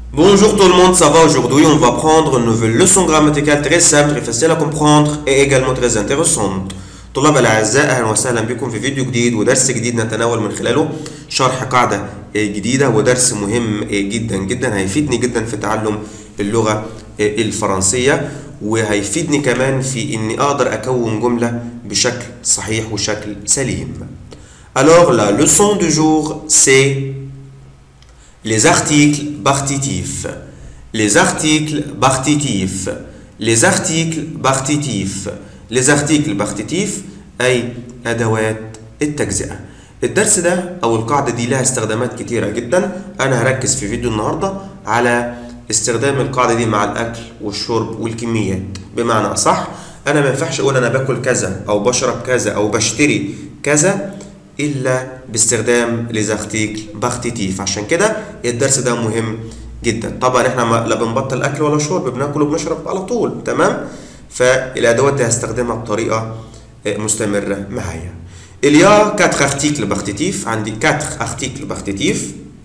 Bonjour tout le monde, ça va aujourd'hui On va prendre une nouvelle leçon grammaticale très simple, très facile à comprendre et également très intéressante. طلاب الأعزاء أهلا وسهلا بكم في فيديو جديد ودرس جديد نتناول من خلاله شرح قاعدة جديدة ودرس مهم جدا جدا هيفيدني جدا في تعلم اللغة الفرنسية وهيفيدني كمان في إني أقدر أكون جملة بشكل صحيح وشكل سليم. Alors la leçon du jour c'est les articles partitifs. Les articles partitifs. Les articles partitifs. Les articles partitifs أي أدوات التجزئة. الدرس ده أو القاعدة دي لها استخدامات كتيرة جدا أنا هركز في فيديو النهاردة على استخدام القاعدة دي مع الأكل والشرب والكميات بمعنى أصح أنا ما ينفعش أقول أنا باكل كذا أو بشرب كذا أو بشتري كذا الا باستخدام les articles partitifs عشان كده الدرس ده مهم جدا طبعا احنا ما لا بنبطل اكل ولا شرب بناكل وبنشرب على طول تمام فالادوات دي هستخدمها بطريقه مستمره معايا il y a quatre articles partitifs عندي quatre articles partitifs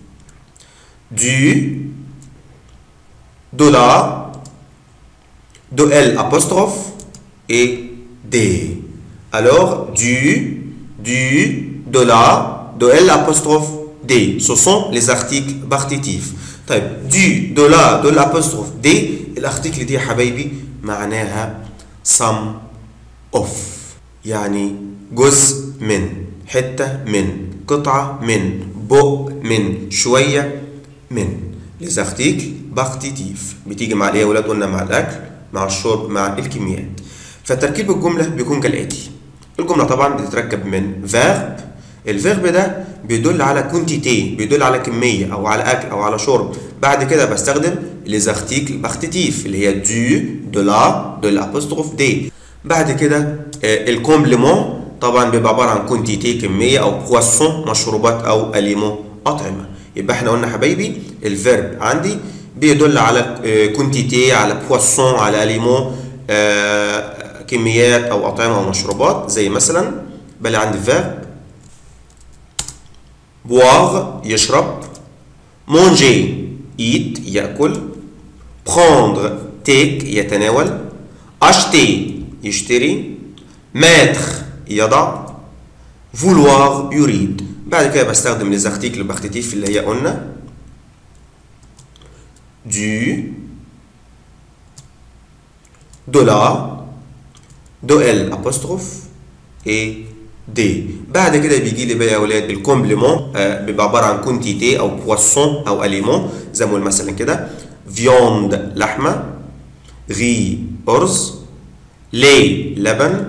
du de la de l apostrophe et des alors du du de la, de L apostrophe D. Ce sont les articles partitifs. طيب du, de la, de l'apostrophe D الارتيكل دي يا حبايبي معناها some of يعني جزء من حتة من قطعة من بق من شوية من les articles partitifs بتيجي مع الايه يا ولاد قلنا مع الاكل مع الشرب مع الكميات فتركيب الجملة بيكون كالآتي الجملة طبعا بتتركب من verb الفيرب ده بيدل على كونتيتي بيدل على كمية أو على أكل أو على شرب بعد كده بستخدم les articles partitifs اللي هي du de la de l'apostrophe d بعد كده الكومبليمون طبعا بيبقى عبارة عن كونتيتي كمية أو بواسون مشروبات أو أليمون أطعمة يبقى احنا قلنا حبايبي الفيرب عندي بيدل على كونتيتي على بواسون على أليمون كميات أو أطعمة أو مشروبات زي مثلا بل عندي فيرب boire يشرب manger eat يأكل prendre take يتناول acheter يشتري mettre يضع vouloir يريد بعد كده بستخدم les articles partitifs اللي هي قلنا du de la de l apostrophe et دي بعد كده بيجي لي بقى يا اولاد الكومبليمون آه بيبقى عباره عن كونتيتي او بواسون او اليمون زي ما نقول مثلا كده فيوند لحمه غي ارز لي لبن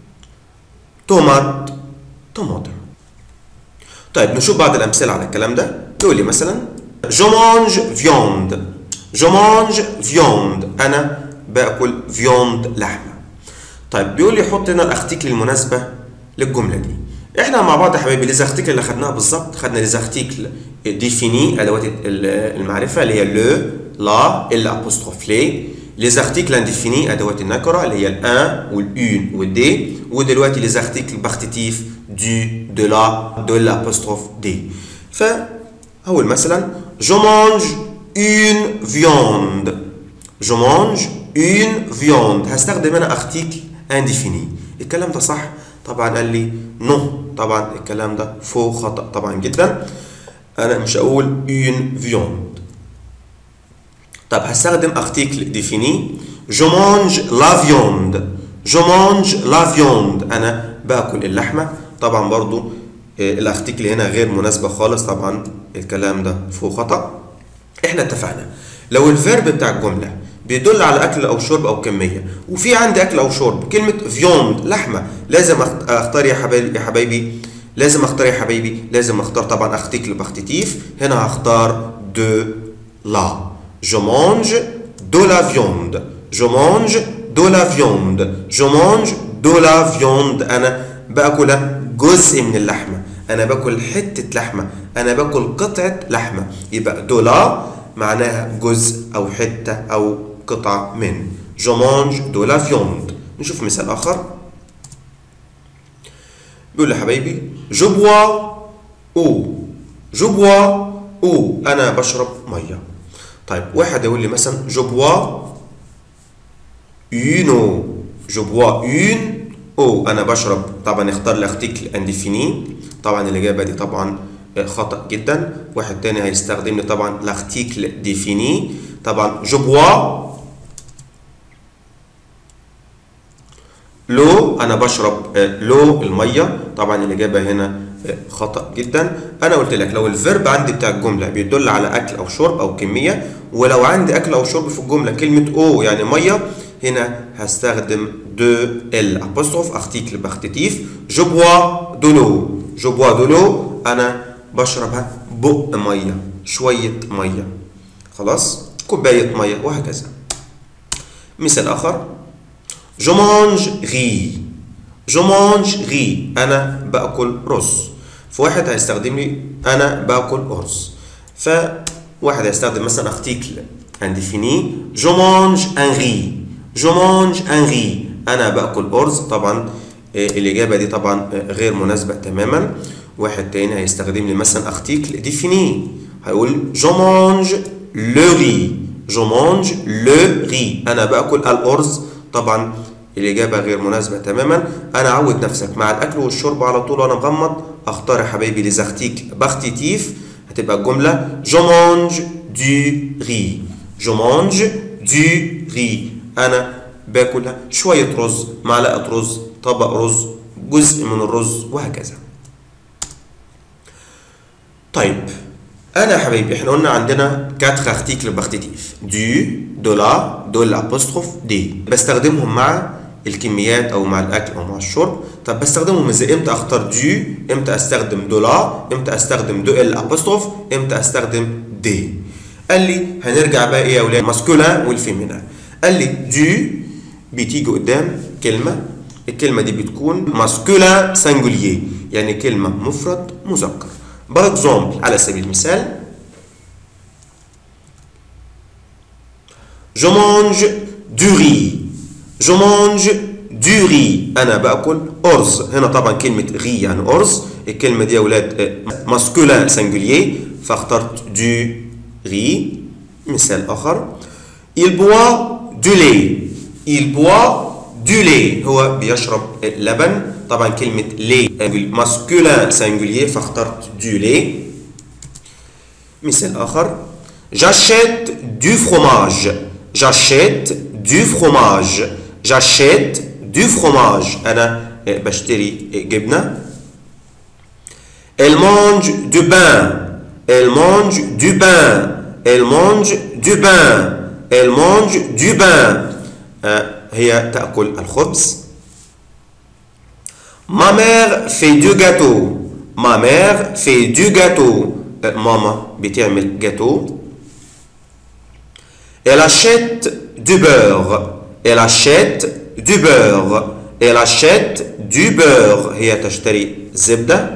تومات طماطم طيب نشوف بعض الامثله على الكلام ده يقول لي مثلا جو مانج فيوند جو مانج فيوند انا باكل فيوند لحمه طيب بيقول لي حط هنا الارتيكل المناسبه للجمله دي احنا مع بعض يا حبايبي ليزارتيكل اللي خدناها بالظبط خدنا ليزارتيكل ديفيني ادوات المعرفه اللي هي لو لا الابوستروف لي ليزارتيكل انديفيني ادوات النكره اللي هي الان والاون والدي ودلوقتي ليزارتيكل بارتيتيف دو دو لا دو لابوستروف دي فاول مثلا جو مانج اون فيوند جو مانج اون فيوند هستخدم انا ارتيكل انديفيني الكلام ده صح طبعا قال لي نو طبعا الكلام ده فوق خطا طبعا جدا انا مش هقول اون فيوند طب هستخدم ارتيكل ديفيني جو مانج لا فيوند جو مانج لا فيوند انا باكل اللحمه طبعا برضو الارتيكل هنا غير مناسبه خالص طبعا الكلام ده فوق خطا احنا اتفقنا لو الفيرب بتاع الجمله بيدل على اكل او شرب او كميه وفي عندي اكل او شرب كلمه فيوند لحمه لازم اختار يا حبايبي يا حبايبي لازم اختار يا حبايبي لازم اختار طبعا ارتيكل بارتيتيف هنا هختار دو لا جو مانج دو لا فيوند جو مانج دو لا فيوند جو مانج دو لا فيوند انا باكل جزء من اللحمه انا باكل حته لحمه انا باكل قطعه لحمه يبقى دو لا معناها جزء او حته او قطعة من جو مانج دو لا فيوند نشوف مثال آخر بيقول لي حبايبي جو بوا او جو بوا او أنا بشرب مية طيب واحد يقول لي مثلا جو بوا une eau جو بوا une eau انا بشرب طبعا اختار الارتيكل انديفيني طبعا الاجابه دي طبعا خطا جدا واحد تاني هيستخدم لي طبعا لارتيكل ديفيني طبعا جو بوا لو انا بشرب لو الميه طبعا الاجابه هنا خطا جدا انا قلت لك لو الفيرب عندي بتاع الجمله بيدل على اكل او شرب او كميه ولو عندي اكل او شرب في الجمله كلمه او يعني ميه هنا هستخدم دو ال apostrophe article بختتيف جو بوا دو لو جو بوا دو لو انا بشربها بق ميه شويه ميه خلاص كوبايه ميه وهكذا مثال اخر جو مانج ري جو مانج ري انا باكل رز فواحد هيستخدم لي انا باكل ارز فواحد هيستخدم مثلا ارتيكل انديفيني جو مانج ان ري جو مانج ان ري انا باكل ارز طبعا الاجابه دي طبعا غير مناسبه تماما واحد تاني هيستخدم لي مثلا ارتيكل ديفيني هيقول جو مانج لو ري جو مانج لو ري انا باكل الارز طبعا الإجابة غير مناسبة تماما أنا عود نفسك مع الأكل والشرب على طول وأنا مغمض أختار يا حبايبي لزختيك بختيتيف هتبقى الجملة جو مانج دو ري جو مانج دو ري أنا باكل شوية رز معلقة رز طبق رز جزء من الرز وهكذا طيب انا يا حبايبي احنا قلنا عندنا 4 ارتيكل باختيتيف دو دولا دول ابوستروف دي بستخدمهم مع الكميات او مع الاكل او مع الشرب طب بستخدمهم ازاي امتى اختار دو امتى استخدم دولا امتى استخدم دو ال ابوستروف امتى استخدم دي قال لي هنرجع بقى ايه يا اولاد ماسكولا والفيمينا قال لي دو بتيجي قدام كلمه الكلمه دي بتكون ماسكولا سانجوليer يعني كلمه مفرد مذكر باغ اكزومبل على سبيل المثال جو مانج دو ري جو مانج دو ري انا باكل ارز هنا طبعا كلمه ري يعني ارز الكلمه دي يا اولاد ماسكولين سانجوليer فاخترت دو ري مثال اخر il boit du lait il boit du lait هو بيشرب لبن طبعا كلمة لي ماسكولين سانجوليer فاخترت دو لي مثال آخر j'achète du fromage j'achète du fromage j'achète du fromage أنا بشتري جبنة elle mange du pain elle mange du pain elle mange du pain elle mange du pain هي تأكل الخبز Ma mère fait du gâteau. Ma mère fait du gâteau. ماما بتعمل gâteau. Elle achète du beurre. Elle achète du beurre. Elle achète du beurre. هي تشتري زبدة.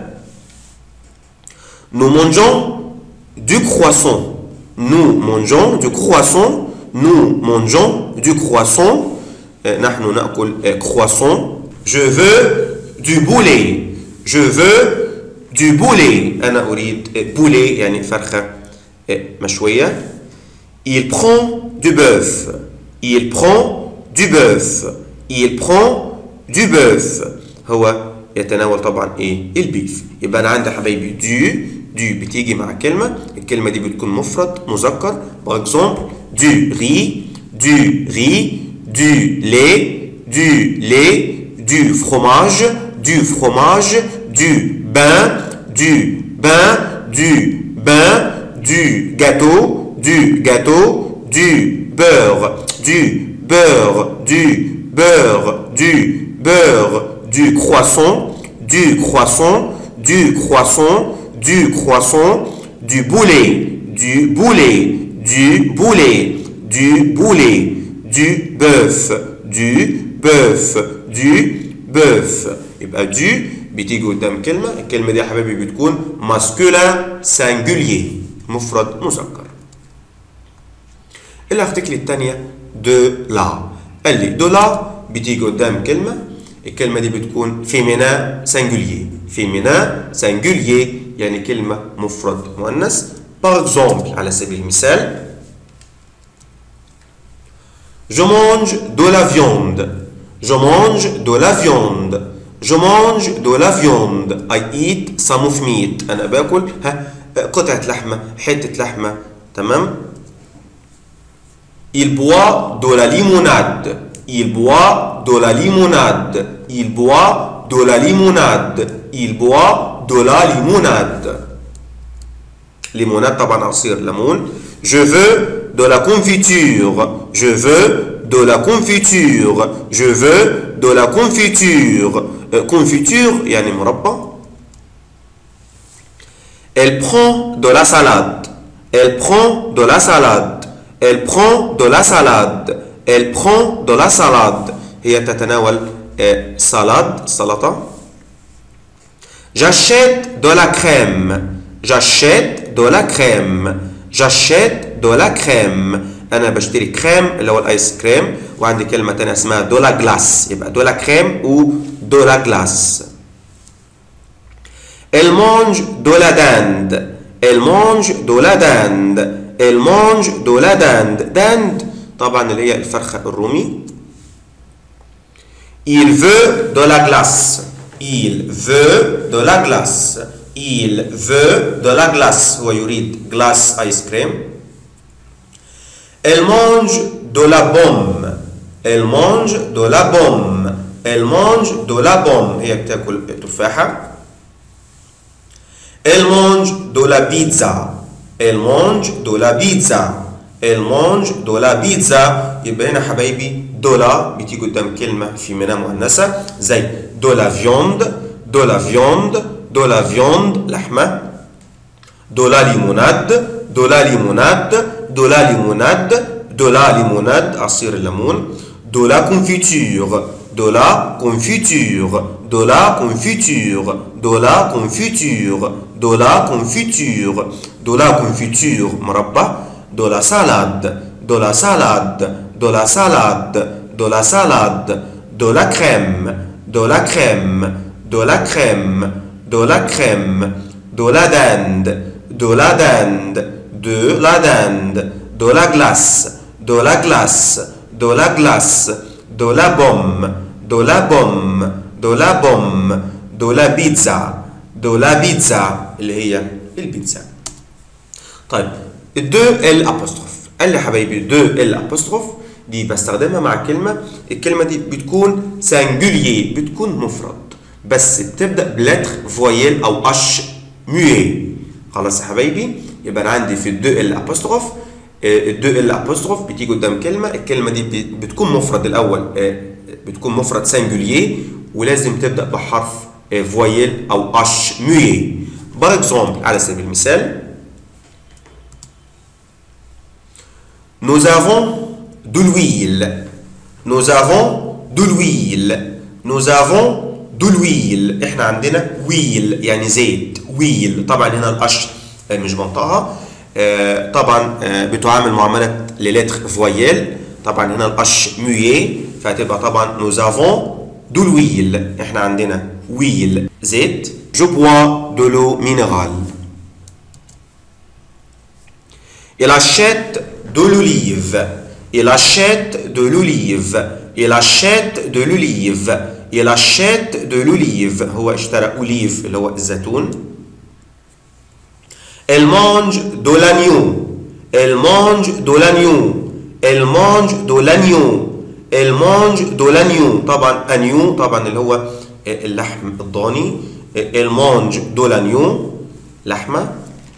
Nous mangeons du croissant. Nous mangeons du croissant. Nous mangeons du croissant. نحن نأكل croissant. Je veux du boulet je veux du boulet أنا أريد boulet يعني فرخة مشوية il prend du bœuf il prend du bœuf il prend du bœuf هو يتناول طبعا ايه البيف يبقى انا عندي حبايبي دو دو بتيجي مع كلمة الكلمة دي بتكون مفرد مذكر باغ اكزومبل دو ري دو ري دو لait du lait du fromage du fromage, du pain, du pain, du pain, du gâteau, du gâteau, du beurre, du beurre, du beurre, du beurre, du croissant, du croissant, du croissant, du croissant, du boulet, du boulet, du boulet, du boulet, du bœuf, du bœuf, du bœuf. يبقى دو بتيجي قدام كلمة الكلمة دي يا حبايبي بتكون ماسكولا سانجوليer مفرد مذكر الارتكل الثانية دو لا قال لي دو لا بتيجي قدام كلمة الكلمة دي بتكون فيمينا سانجوليer فيمينا سانجوليer يعني كلمة مفرد مؤنث باغ اكزومبل على سبيل المثال Je mange de la viande. Je mange de la viande. Je mange de la viande. I eat some of meat. أنا باكل ها قطعة لحمة حتة لحمة تمام Il boit de la limonade. Il boit de la limonade. Il boit de la limonade. Il boit de la limonade. Limonade طبعا عصير ليمون. Je veux de la confiture. Je veux de la confiture. Je veux de la confiture. Euh, confiture يعني مربى. Elle prend de la salade. Elle prend de la salade. Elle prend de la salade. Elle prend de la salade. هي تتناول آه، salade سلطة. J'achète de la crème. J'achète de la crème. J'achète de la crème. أنا بشتري كريم اللي هو الآيس كريم وعندي كلمة تانية اسمها دولا جلاس يبقى دولا كريم و دولا جلاس. Elle mange de la dinde. Elle mange de la dinde. Elle mange de la dinde. dinde طبعا اللي هي الفرخة الرومي. Il veut de la glace. Il veut de la glace. Il veut de la glace. هو يريد glace ice cream. Elle mange de la pomme. Elle mange de la pomme. Elle mange de la pomme. هي بتاكل تفاحة. Elle mange de la pizza. Elle mange de la pizza. Elle mange de la pizza. يبقى هنا حبايبي دولا بتيجي قدام كلمة في منها مؤنثة زي de la viande de la viande de la viande لحمة de la limonade de la limonade de la limonade de la limonade عصير الليمون de la confiture de la confiture de la confiture de la confiture de la confiture de la confiture مربى de la salade de la salade de la salade de la salade de la crème de la crème de la crème de la crème de la dinde de la dinde de la dinde de la glace de la glace de la glace de la pomme de la pomme de la pomme de la pizza de la pizza اللي هي البيتزا طيب الدو ال ابوستروف قال لي حبايبي دو ال ابوستروف دي بستخدمها مع كلمه الكلمه دي بتكون سانجوليer بتكون مفرد بس بتبدا بلتر فويل او اش ميوي خلاص يا حبايبي يبقى انا عندي في الدو ال ابوستروف الدو ال ابوستروف بتيجي قدام كلمه الكلمه دي بت- بتكون مفرد الاول آه، بتكون مفرد سانجوليer ولازم تبدا بحرف فويل او اش ميوي باغ اكزومبل على سبيل المثال Nous avons de l'huile. Nous avons de l'huile. Nous avons de l'huile. احنا عندنا ويل يعني زيت ويل طبعا هنا القش آه، مش بنطقها آه، طبعا آه، بتعامل معاملة للتر فويل طبعا هنا القش مويي فهتبقى طبعا nous avons de l'huile احنا عندنا ويل زيت je bois de l'eau minérale Il achète de l'olive. Il achète de l'olive. Il achète de l'olive. Il achète de l'olive. هو اشترى أوليف اللي هو الزيتون. Elle mange de l'agneau. Elle mange de l'agneau. Elle mange de l'agneau. Elle mange de l'agneau. طبعا agneau طبعا اللي هو اللحم الضاني. Elle mange de l'agneau. لحمة.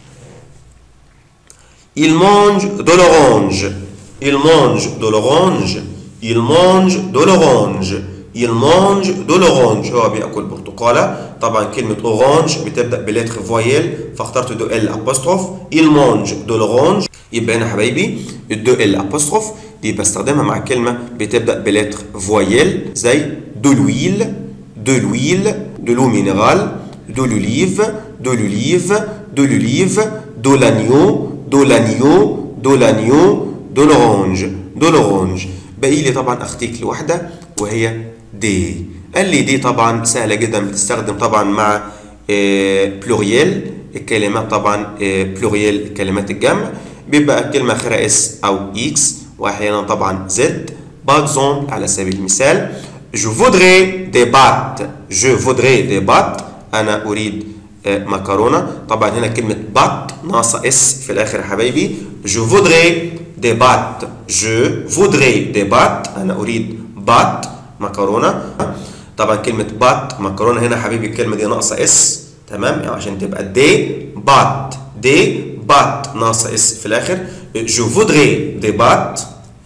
Il mange de l'orange. Il mange de l'orange. Il mange de l'orange. Il mange de l'orange. هو بياكل برتقالة. طبعا كلمة orange بتبدأ بلتر فويل فاخترت دو ال apostrophe. Il mange de l'orange. يبقى هنا حبايبي الدو ال apostrophe دي بستخدمها مع كلمة بتبدأ بلتر فويل زي de l'huile, de l'huile, de l'eau minérale, de l'olive, de l'olive, de l'olive, de l'agneau, de l'agneau, de l'agneau, de l'orange, de l'orange. باقي لي طبعا اختيك لوحده وهي دي. قال لي دي طبعا سهله جدا بتستخدم طبعا مع بلوريال الكلمات طبعا بلوريال كلمات الجمع بيبقى الكلمه اخرها اس او اكس واحيانا طبعا زد باغ exemple على سبيل المثال je voudrais des pâtes je voudrais des pâtes انا اريد آه، مكرونه طبعا هنا كلمه بات ناقصه اس في الاخر يا حبايبي je voudrais des pâtes je voudrais des pâtes انا اريد بات مكرونه طبعا كلمه بات مكرونه هنا يا حبيبي الكلمه دي ناقصه اس تمام يعني عشان تبقى دي بات دي بات ناقصه اس في الاخر je voudrais des pâtes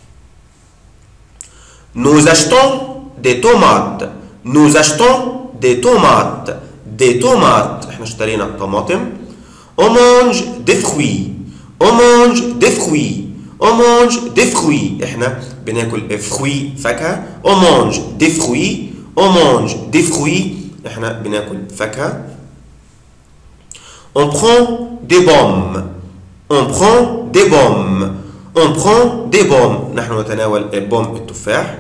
Nous achetons des tomates. Nous achetons des tomates. Des tomates. احنا اشترينا طماطم. On mange des fruits. On mange des fruits. On mange des fruits. احنا بناكل fruits فاكهة. On mange des fruits. On mange des fruits. احنا بناكل فاكهة. On prend des pommes. On prend des pommes. On prend des pommes. نحن نتناول بوم التفاح.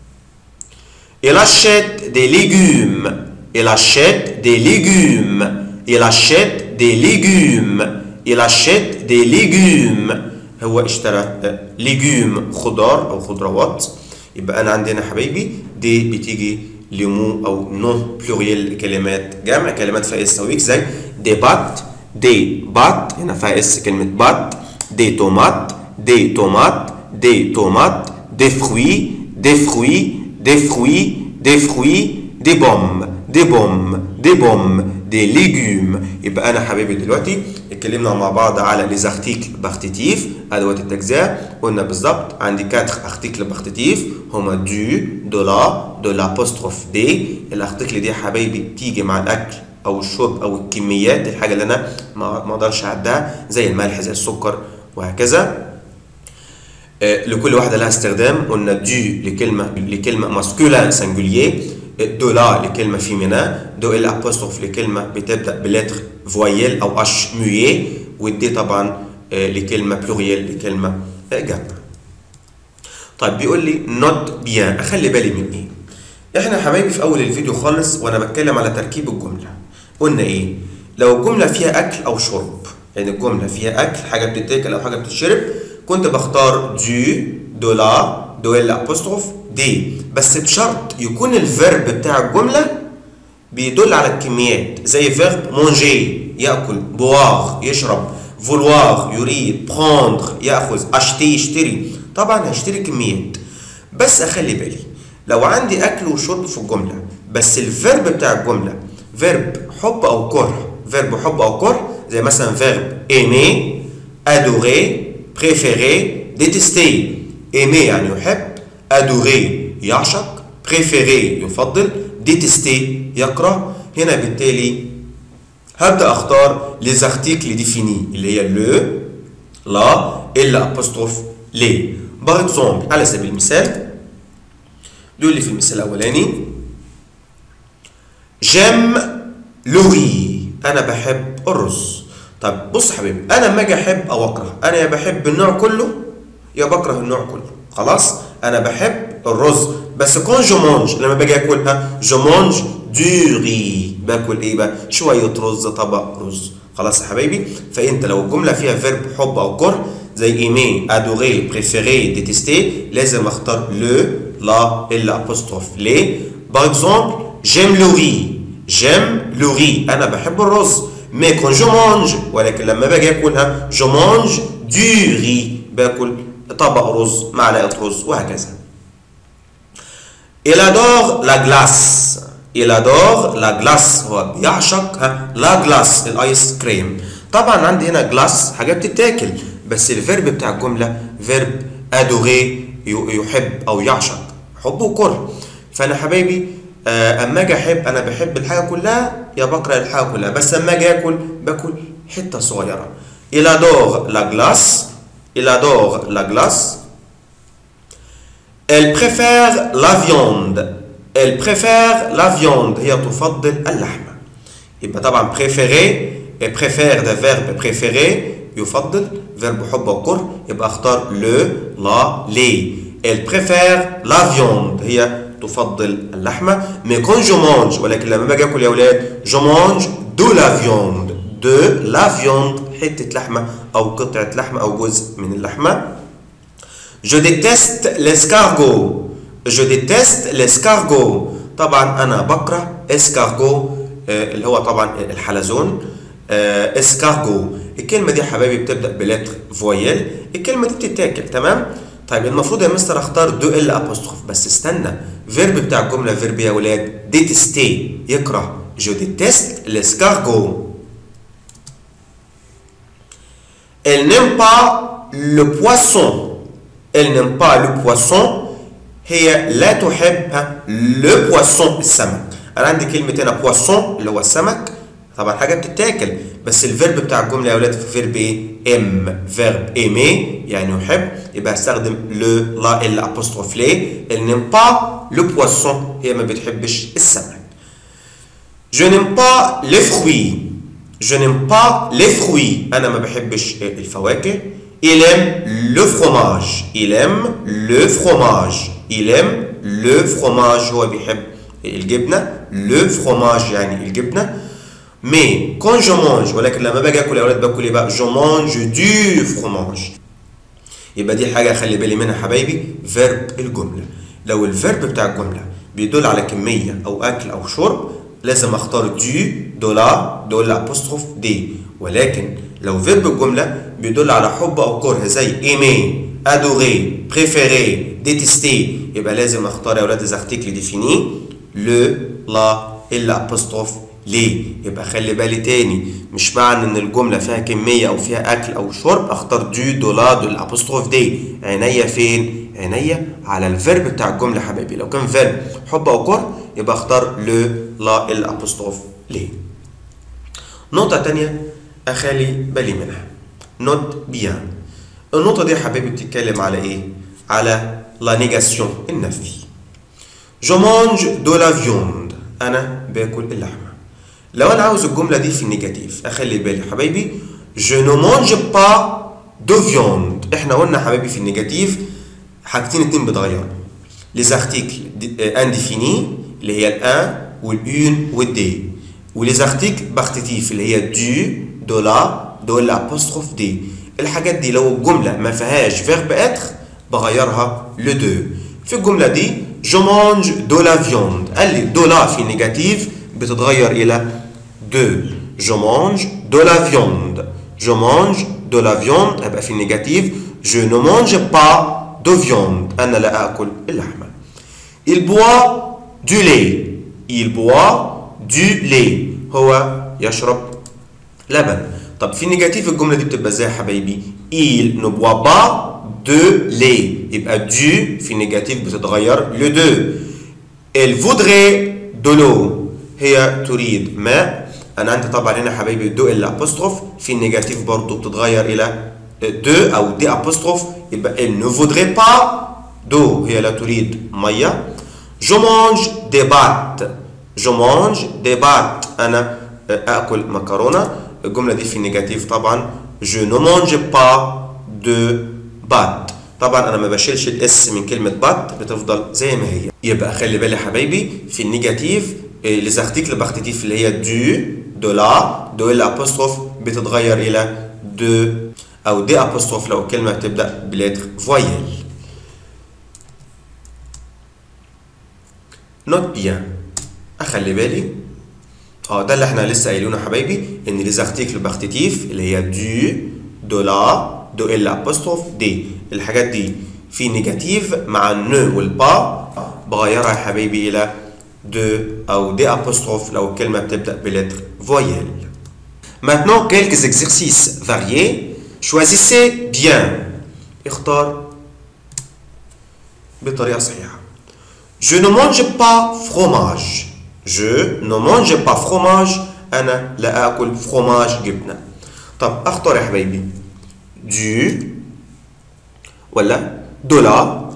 Il achète des légumes. Il achète des légumes. Il achète des légumes. Il achète des légumes. هو اشترى ليجوم خضار او خضروات يبقى انا عندنا حبايبي دي بتيجي لمو او نو بلوريال كلمات جمع كلمات فيها اس او اكس زي دي بات دي بات هنا فيها اس كلمه بات دي تومات دي تومات دي تومات دي فروي دي فروي des fruits, des fruits, des pommes, des pommes, des pommes, des légumes يبقى انا حبايبي دلوقتي اتكلمنا مع بعض على لي زارتيكل بارتيتيف ادوات التجزئه قلنا بالظبط عندي 4 ارتيكل بارتيتيف هما دو دو لا دو لابوستروف دي الارتيكل دي يا حبايبي بتيجي مع الاكل او الشرب او الكميات الحاجه اللي انا ما اقدرش اعدها زي الملح زي السكر وهكذا لكل واحدة لها استخدام قلنا دو لكلمة لكلمة ماسكولين سنجولير دو لا لكلمة فيمينا دو ال ابوستروف لكلمة بتبدأ بلتر فويل أو اش مويي والدي طبعا لكلمة بلوريال لكلمة جمع طيب بيقول لي نوت بيان أخلي بالي من إيه؟ إحنا حبايبي في أول الفيديو خالص وأنا بتكلم على تركيب الجملة قلنا إيه؟ لو الجملة فيها أكل أو شرب يعني الجملة فيها أكل حاجة بتتاكل أو حاجة بتتشرب كنت بختار دو دو لا دو ال ابوستروف دي بس بشرط يكون الفيرب بتاع الجمله بيدل على الكميات زي فيرب مونجي ياكل بواغ يشرب فولوار يريد بروندر ياخذ اشتي يشتري طبعا هشتري كميات بس اخلي بالي لو عندي اكل وشرب في الجمله بس الفيرب بتاع الجمله فيرب حب او كره فيرب حب او كره زي مثلا فيرب ايمي ادوري préférer détester aimer يعني يحب adorer يعشق préférer يفضل détester يكره هنا بالتالي هبدا اختار les articles définis اللي هي le la et l'apostrophe les par exemple على سبيل المثال بيقول لي في المثال الاولاني j'aime le riz انا بحب الرز طب بص يا حبيبي انا لما اجي احب او اكره انا يا بحب النوع كله يا بكره النوع كله خلاص انا بحب الرز بس كون جو مونج لما باجي اكلها جو مونج دو ري باكل ايه بقى شويه رز طبق رز خلاص يا حبايبي فانت لو الجمله فيها فيرب حب او كره زي ايمي ادوري بريفيري ديتيستي لازم اختار لو لا الابوستروف ليه باغ اكزومبل جيم لو ري جيم لو ري انا بحب الرز مي كون جو مانج ولكن لما باجي اكلها جو مانج دو ري باكل طبق رز معلقه رز وهكذا Il adore la glace. Il adore la glace. هو بيعشق لا glace الايس كريم. طبعا عندي هنا جلاس حاجات بتتاكل بس الفيرب بتاع الجمله فيرب ادوغي يحب او يعشق حب وكره. فانا حبايبي اما اجي احب انا بحب الحاجه كلها يا بكره الحاجه كلها بس اما اجي اكل باكل حته صغيره il adore la glace il adore la glace elle préfère la viande elle préfère la viande هي تفضل اللحمه يبقى طبعا préférer et préfère ده verbe préférer يفضل verbe حب وكره يبقى اختار le la les elle préfère la viande هي تفضل اللحمه مي كون جو مانج ولكن لما باجي اكل يا اولاد جو مانج دو لا فيوند دو لا فيوند حته لحمه او قطعه لحمه او جزء من اللحمه جو ديتست لاسكارغو جو ديتست الاسكارجو طبعا انا بكره اسكارجو آه، اللي هو طبعا الحلزون آه، اسكارجو الكلمه دي يا حبايبي بتبدا بلتر فويل الكلمه دي بتتاكل تمام طيب المفروض يا مستر اختار دو ال ابوستروف بس استنى فيرب بتاع الجمله فيرب يا ولاد ديتستي يكره جو ديتست الاسكارجو Elle n'aime pas le poisson. Elle n'aime pas le poisson. هي لا تحب le poisson السمك. أنا عندي كلمة هنا poisson اللي هو السمك. طبعا حاجة بتتاكل بس الفيرب بتاع الجملة يا أولاد في فيرب إيه؟ ام فيرب aimer يعني يحب يبقى هستخدم le la ال apostrophe ليه؟ Elle n'aime pas le poisson هي ما بتحبش السمك. Je n'aime pas les fruits. Je n'aime pas les fruits. أنا ما بحبش الفواكه. Il aime le fromage. Il aime le fromage. Il aime le fromage. هو بيحب الجبنة. Le fromage يعني الجبنة. Mais quand je mange ولكن لما باجي اكل يا اولاد باكل ايه بقى؟ Je mange du fromage. يبقى دي حاجة أخلي بالي منها حبايبي فيرب الجملة. لو الفيرب بتاع الجملة بيدل على كمية أو أكل أو شرب لازم اختار دو دولا دول ابوستروف دي ولكن لو فيرب الجمله بيدل على حب او كره زي ايمي ادوري بريفيري ديتستي يبقى لازم اختار يا اولاد زارتيكل ديفيني لو لا الابوستروف ليه يبقى خلي بالي تاني مش معنى ان الجمله فيها كميه او فيها اكل او شرب اختار دو دولا دول ابوستروف دي عينيا فين عينيا على الفيرب بتاع الجمله حبايبي لو كان فيرب حب او كره يبقى اختار لو لا الابوستروف ليه نقطة تانية أخلي بالي منها نوت بيان النقطة دي يا حبايبي بتتكلم على إيه؟ على لا نيجاسيون النفي جو مانج دو لا فيوند أنا باكل اللحمة لو أنا عاوز الجملة دي في النيجاتيف أخلي بالي حبايبي جو نو مانج با دو فيوند إحنا قلنا حبايبي في النيجاتيف حاجتين اتنين بيتغيروا لي ارتيكل انديفيني اللي هي الان والون والدي وليز ارتيكل بارتيتيف اللي هي دو دو لا دو الابوستروف دي الحاجات دي لو الجمله ما فيهاش فيرب اتر بغيرها لو دو في الجمله دي جو مانج دو لا فيوند قال لي دو لا في نيجاتيف بتتغير الى دو جو مانج دو لا فيوند جو مانج دو لا فيوند هيبقى في النيجاتيف جو نو مانج با دو فيوند انا لا اكل اللحمه il boit du lait il boit du lait هو يشرب لبن طب في نيجاتيف الجمله دي بتبقى ازاي يا حبايبي il ne boit pas de lait يبقى du في نيجاتيف بتتغير ل دو elle voudrait de l'eau هي تريد ماء انا عندي طبعا هنا يا حبايبي دو الابوستروف في النيجاتيف برضو بتتغير الى دو او دي ابوستروف يبقى elle ne voudrait pas d'eau هي لا تريد ميه جو مانج دي بات جو مانج دي بات انا اكل مكرونه الجمله دي في النيجاتيف طبعا جو نو مانج با دو بات طبعا انا ما بشيلش الاس من كلمه بات بتفضل زي ما هي يبقى خلي بالي حبايبي في النيجاتيف لي ارتيكل بارتيتيف اللي هي دو دو لا دو الابوستروف بتتغير الى دو او دي ابوستروف لو كلمه بتبدا بلتر فويل نوت بيان اخلي بالي اه ده اللي احنا لسه قايلينه يا حبايبي ان لي ارتيكل بارتيتيف اللي هي دو دو لا دو ال ابوستروف دي الحاجات دي في نيجاتيف مع النو والبا بغيرها يا حبايبي الى دو او دي apostrophe لو الكلمه بتبدا بلتر فويل Maintenant, quelques exercices variés. Choisissez bien. اختار بطريقة صحيحة. Je ne mange pas fromage. Je ne mange pas fromage. أنا لا آكل fromage جبنة. طب أختار يا حبايبي. Du ولا de la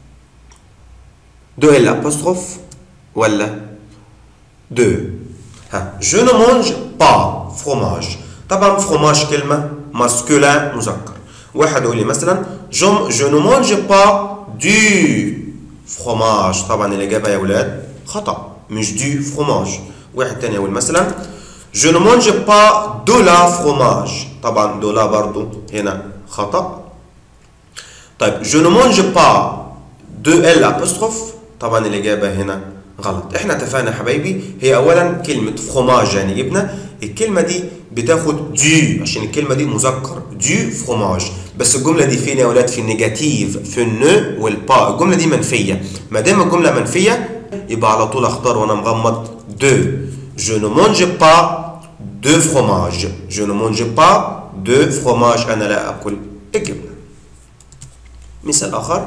de L apostrophe ولا de ها je ne mange pas fromage طبعا fromage كلمة masculin مذكر واحد يقول لي مثلا je, je ne mange pas du fromage طبعا الإجابة يا ولاد خطأ مش du fromage واحد تاني يقول مثلا je ne mange pas de la fromage طبعا de la برضو هنا خطأ طيب je ne mange pas de L apostrophe طبعا الاجابه هنا غلط احنا اتفقنا يا حبايبي هي اولا كلمه فروماج يعني جبنه الكلمه دي بتاخد دو عشان الكلمه دي مذكر دو فروماج بس الجمله دي فين يا اولاد في النيجاتيف في النو والبا الجمله دي منفيه ما دام الجمله منفيه يبقى على طول اختار وانا مغمض دو je ne mange pas de fromage je ne mange pas de fromage انا لا اكل الجبنه مثال اخر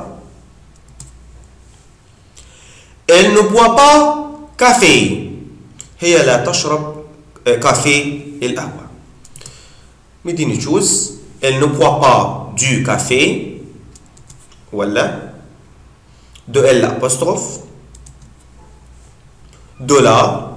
Elle ne boit pas café. هي لا تشرب كافي القهوة. مديني تشوز Elle ne boit pas du café ولا de L apostrophe de la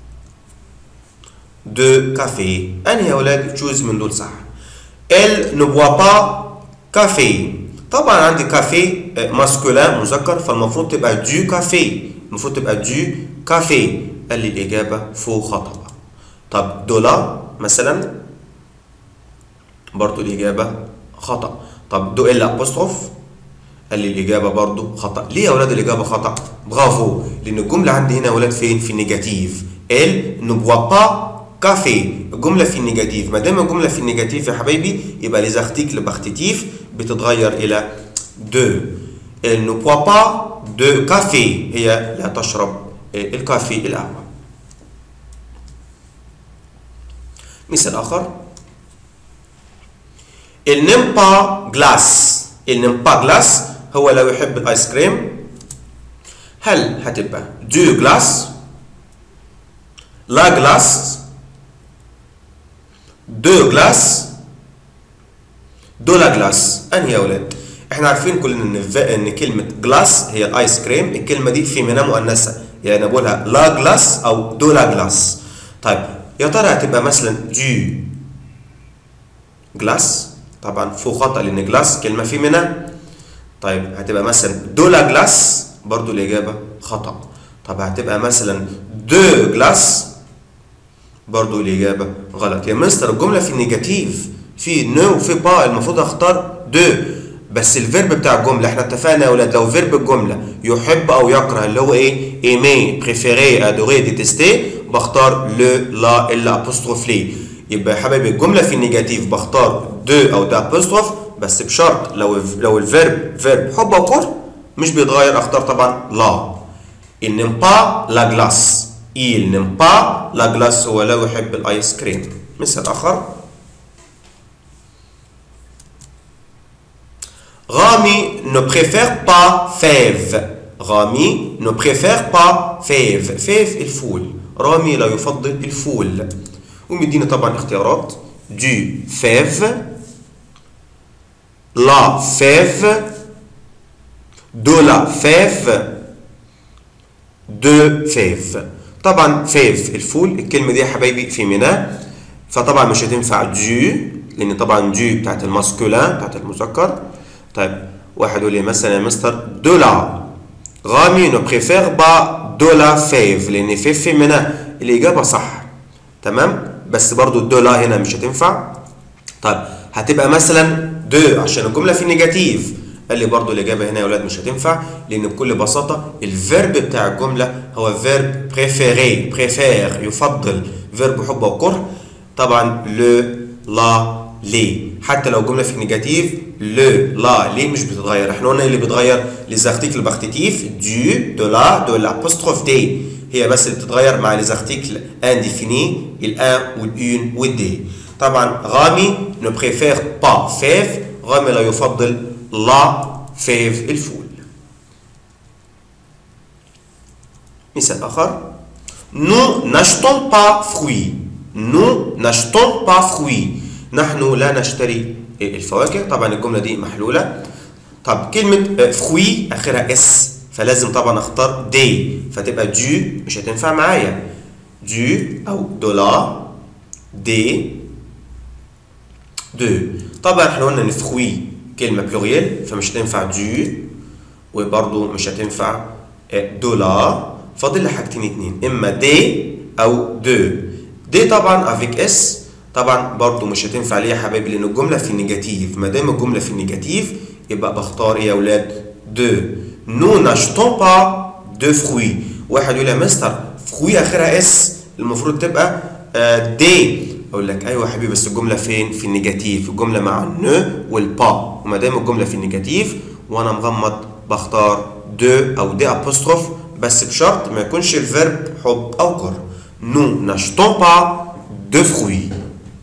de café أنهي يا أولاد تشوز من دول صح Elle ne boit pas café طبعا عندي كافيه ماسكولين مذكر فالمفروض تبقى دو كافيه المفروض تبقى دو كافيه قال لي الاجابه فوق خطا طب دولا مثلا برضو الاجابه خطا طب دو ال ابوستروف قال لي الاجابه برضو خطا ليه يا اولاد الاجابه خطا برافو لان الجمله عندي هنا يا اولاد فين في النيجاتيف ال نو بوا با كافي الجمله في النيجاتيف ما دام الجمله في النيجاتيف يا حبايبي يبقى ليز ارتيكل باختيتيف بتتغير الى دو elle ne boit pas de café هي لا تشرب الكافي القهوة مثال آخر il n'aime pas glace il n'aime pas glace هو لا يحب الآيس كريم هل هتبقى دو glace لا glace دو glace دو لا glace أنهي يا أولاد؟ احنا عارفين كلنا ان ان كلمه جلاس هي الايس كريم الكلمه دي فيمينا مؤنثه يعني بقولها لا جلاس او دو لا جلاس طيب يا ترى هتبقى مثلا دو جلاس طبعا فوق خطا لان جلاس كلمه فيمينا طيب هتبقى مثلا دو لا جلاس برضو الاجابه خطا طب هتبقى مثلا دو جلاس برضو الاجابه غلط يا مستر الجمله في النيجاتيف في نو وفي با المفروض اختار دو بس الفيرب بتاع الجمله احنا اتفقنا يا اولاد لو فيرب الجمله يحب او يكره اللي هو ايه ايمي بريفيري ادوري ديتستي بختار لو لا الا ابوستروف لي يبقى يا حبايبي الجمله في النيجاتيف بختار دو او دا ابوستروف بس بشرط لو لو الفيرب فيرب حب او كره مش بيتغير اختار طبعا لا il n'aime pas la glace il n'aime pas la glace هو لا يحب الايس كريم مثال اخر Rami ne préfère pas fève. Rami ne préfère pas fève. fève الفول. رامي لا يفضل الفول. ومدينا طبعا اختيارات du fève la fève de la fève de fève. طبعا فيف الفول الكلمة دي يا حبايبي فيمينا فطبعا مش هتنفع دو لأن طبعا دو بتاعت الماسكولين بتاعت المذكر طيب واحد يقول لي مثلا يا مستر دولا غامي نو بريفير با دولا فيف لان فيف فيمينا الاجابه صح تمام بس برضو الدولا هنا مش هتنفع طيب هتبقى مثلا دو عشان الجمله في نيجاتيف قال لي برضو الاجابه هنا يا اولاد مش هتنفع لان بكل بساطه الفيرب بتاع الجمله هو فيرب بريفيري بريفير يفضل فيرب حب وكره طبعا لو لا ليه حتى لو جمله في نيجاتيف لو لا ليه مش بتتغير احنا قلنا اللي بيتغير ليز ارتيكل باختيتيف دو دو لا دو لابوستروف دي هي بس اللي بتتغير مع ليز ارتيكل انديفيني الان والاون والدي طبعا غامي نو بريفير با فيف غامي لا يفضل لا فيف الفول مثال اخر nous n'achetons pas fruits nous n'achetons pas fruits نحن لا نشتري الفواكه طبعا الجمله دي محلوله طب كلمه فروي اخرها اس فلازم طبعا اختار دي فتبقى دو مش هتنفع معايا دو او دولا دي دو طبعا احنا قلنا ان فروي كلمه بلوريال فمش هتنفع دو وبرضه مش هتنفع دولا فاضل لي حاجتين اتنين اما دي او دو دي طبعا افيك اس طبعا برضو مش هتنفع ليه يا حبايبي لان الجمله في النيجاتيف ما دام الجمله في النيجاتيف يبقى بختار ايه يا اولاد دو نو ناشتون با دو فروي واحد يقول يا مستر فروي اخرها اس المفروض تبقى آه دي اقول لك ايوه يا حبيبي بس الجمله فين في النيجاتيف الجمله مع النو والبا وما دام الجمله في النيجاتيف وانا مغمض بختار دو او دي ابوستروف بس بشرط ما يكونش الفيرب حب او كره nous n'achetons pas de fruits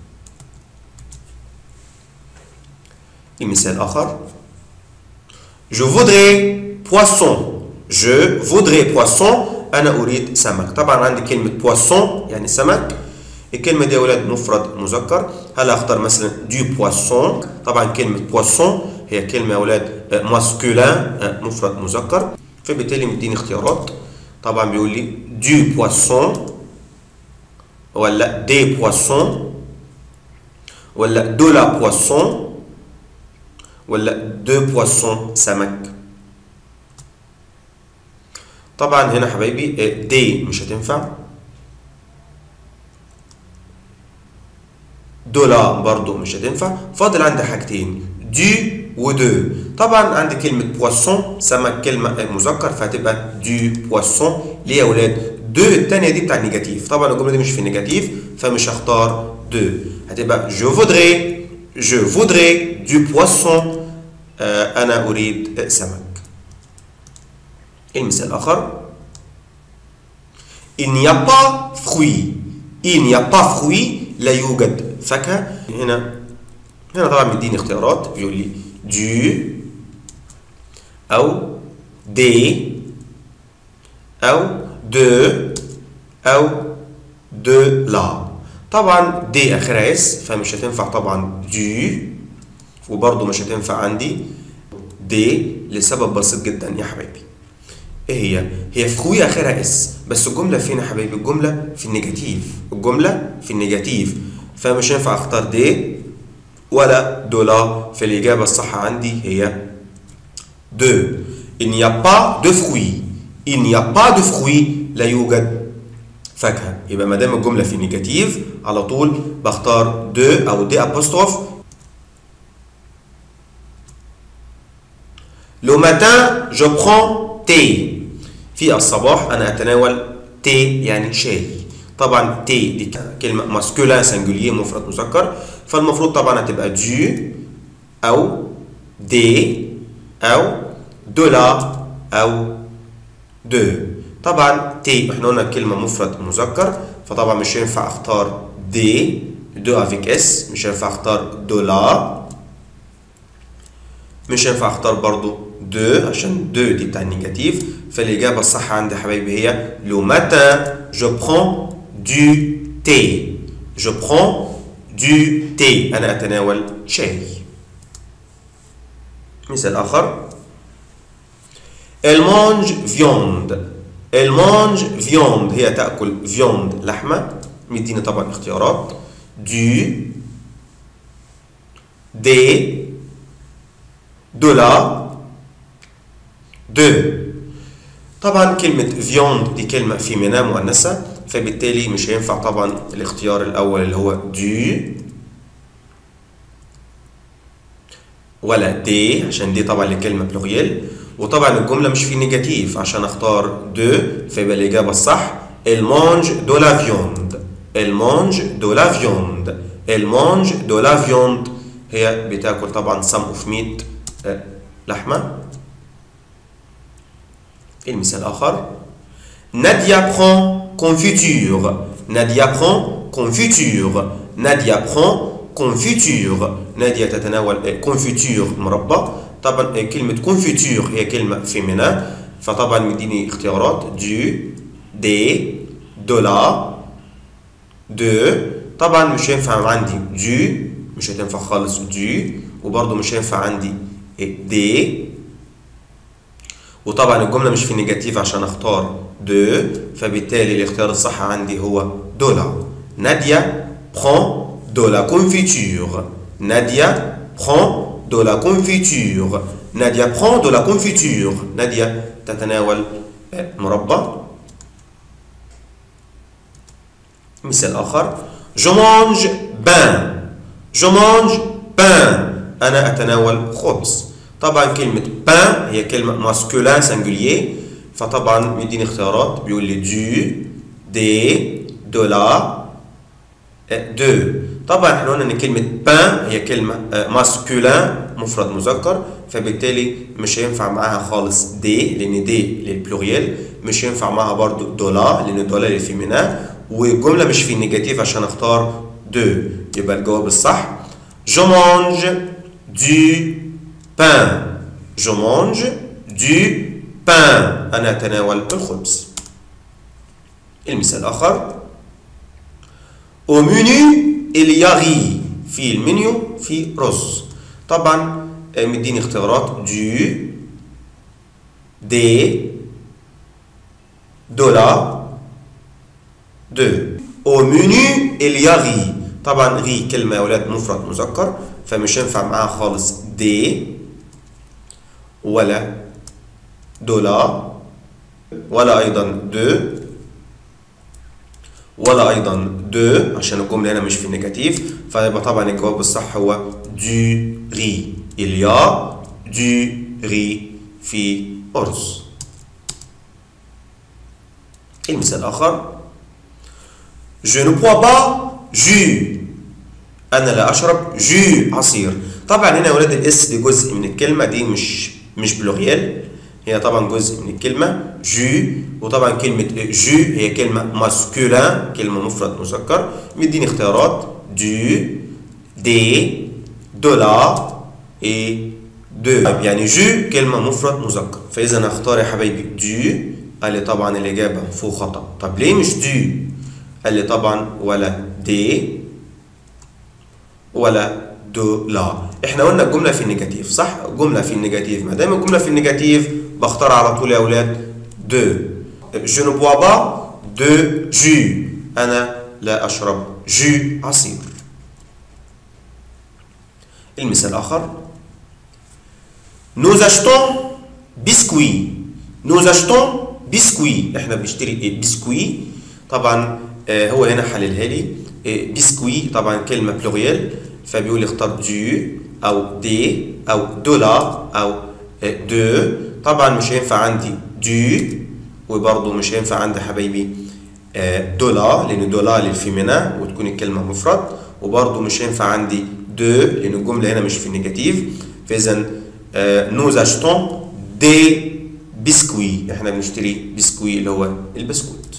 المثال آخر Je voudrais poisson Je voudrais poisson أنا أريد سمك طبعا عندي كلمة poisson يعني سمك الكلمة دي يا ولاد مفرد مذكر هل أختار مثلا du poisson طبعا كلمة poisson هي كلمة يا ولاد ماسكولين مفرد مذكر فبالتالي مديني اختيارات طبعا بيقول لي du poisson ولا des poissons ولا de la poisson ولا de poissons سمك طبعا هنا حبايبي دي مش هتنفع دولا برضو مش هتنفع فاضل عندي حاجتين دي ودو طبعا عندي كلمة بواسون سمك كلمة مذكر فهتبقى دو بواسون ليه يا ولاد دو التانية دي بتاع النيجاتيف طبعا الجملة دي مش في النيجاتيف فمش هختار دو هتبقى جو فودري جو فودري دو بواسون آه أنا أريد سمك المثال الآخر il n'y a pas fruit il n'y a pas fruit لا يوجد فاكهة هنا هنا طبعا مديني اختيارات بيقول لي دو أو دي أو دو أو دو لا طبعا دي آخرها اس فمش هتنفع طبعا دو وبرضه مش هتنفع عندي دي لسبب بسيط جدا يا حبايبي ايه هي؟ هي فروي اخرها اس بس الجمله فين يا حبايبي؟ الجمله في النيجاتيف الجمله في النيجاتيف فمش هينفع اختار دي ولا دولا فالاجابه الصح عندي هي دو il n'y a pas de fruits il n'y a pas de fruits لا يوجد فاكهه يبقى ما دام الجمله في نيجاتيف على طول بختار دو او دي ابوستروف Le matin, je prends thé. في الصباح أنا أتناول تي يعني شاي. طبعا تي دي كلمة ماسكولين سنجولير مفرد مذكر فالمفروض طبعا هتبقى دو أو دي أو دولا أو دو. طبعا تي احنا قلنا كلمة مفرد مذكر فطبعا مش هينفع اختار دي دو افيك اس مش هينفع اختار دولا مش هينفع اختار برضو دو عشان دو دي بتاع النيجاتيف فالإجابة الصح عندي يا حبايبي هي لو ماتان جو برون دو تي جو برون دو تي أنا أتناول شاي مثال آخر Elle mange viande Elle mange viande هي تأكل viande لحمة مديني طبعا اختيارات du des de la de طبعا كلمة فيوند دي كلمة فيمينا مؤنثة فبالتالي مش هينفع طبعا الاختيار الأول اللي هو دو ولا دي عشان دي طبعا الكلمة بلوغيال وطبعا الجملة مش في نيجاتيف عشان اختار دو فيبقى الإجابة الصح Elle mange de la viande Elle mange de la viande Elle mange de la viande هي بتاكل طبعا some of meat لحمة المثال الآخر ناديا prend confiture ناديا prend confiture ناديا prend confiture ناديا تتناول confiture مربى طبعا كلمة confiture هي كلمة فيمينا فطبعا مديني اختيارات دو دي دولا دو طبعا مش هينفع عندي دو مش هتنفع خالص دو وبرضه مش هينفع عندي دي وطبعا الجمله مش في نيجاتيف عشان اختار دو فبالتالي الاختيار الصح عندي هو دولا ناديا prend de la confiture ناديا prend de la confiture ناديا prend de la confiture ناديا تتناول مربى مثال آخر je mange pain je mange pain أنا أتناول خبز طبعا كلمة بان هي كلمة ماسكولين سنجولير فطبعا مديني اختيارات بيقول لي دو دي دولا دو طبعا احنا قلنا ان كلمه بان هي كلمه ماسكولين مفرد مذكر فبالتالي مش هينفع معاها خالص دي لان دي للبلوريال مش هينفع معاها برضو دولا لان دولا للفيمينا والجمله مش في النيجاتيف عشان اختار دو يبقى الجواب الصح جو مانج دو بان جو مانج دو بان انا اتناول الخبز المثال الاخر au menu il y a riz في المنيو في رز طبعا مديني اختيارات دو دي دولا دو au menu il y a riz طبعا ري كلمة يا ولاد مفرد مذكر فمش هينفع معاها خالص دي ولا دولا ولا أيضا دو ولا ايضا دو عشان الجمله هنا مش في النيجاتيف فيبقى طبعا الجواب الصح هو دو ري il y a du riz في أرز المثال الآخر je ne bois pas jus أنا لا أشرب جو عصير طبعا هنا يا ولاد الاس دي جزء من الكلمة دي مش مش بلوريال هي طبعا جزء من الكلمة جو وطبعا كلمة جو هي كلمة ماسكولين كلمة مفرد مذكر مديني اختيارات دو دي دولا اي دو يعني جو كلمة مفرد مذكر فإذا هختار يا حبايبي دو قال لي طبعا الإجابة فوق خطأ طب ليه مش دو قال لي طبعا ولا دي ولا دولا احنا قلنا الجملة في النيجاتيف صح؟ جملة في النيجاتيف ما دام الجملة في النيجاتيف بختار على طول يا أولاد دو je ne bois pas de jus أنا لا أشرب جو عصير المثال الآخر nous achetons biscuit nous achetons biscuit احنا بنشتري بسكوي طبعا آه هو هنا حللها لي آه بسكوي طبعا كلمة بلوريال فبيقول لي اختار دو أو دي أو دولا أو آه دو طبعا مش هينفع عندي دو وبرضه مش هينفع عندي حبايبي دولا لان دولا للفيمينا وتكون الكلمه مفرد وبرضه مش هينفع عندي دو لان الجمله هنا مش في النيجاتيف فاذا نوز اشتون دي بسكوي احنا بنشتري بسكوي اللي هو البسكوت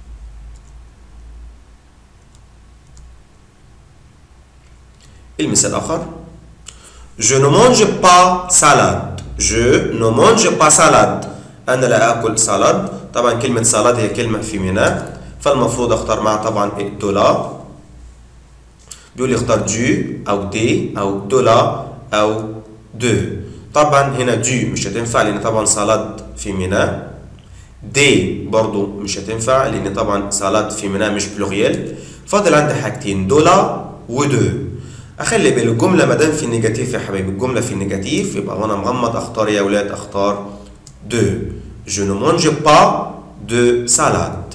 المثال الاخر Je ne mange pas salade. Je ne mange pas salade. أنا لا آكل سالاد. طبعا كلمة سالاد هي كلمة فيمينا فالمفروض أختار معها طبعا دولا. بيقول لي اختار جو أو دي أو دولا أو دو. طبعا هنا جو مش هتنفع لأن طبعا سالاد فيمينا. دي برضو مش هتنفع لأن طبعا سالاد فيمينا مش بلوريال. فاضل عندي حاجتين دولا ودو. اخلي بالك الجمله ما دام في النيجاتيف يا حبايبي الجمله في النيجاتيف يبقى وانا مغمض اختار يا اولاد اختار دو je ne mange pas de salade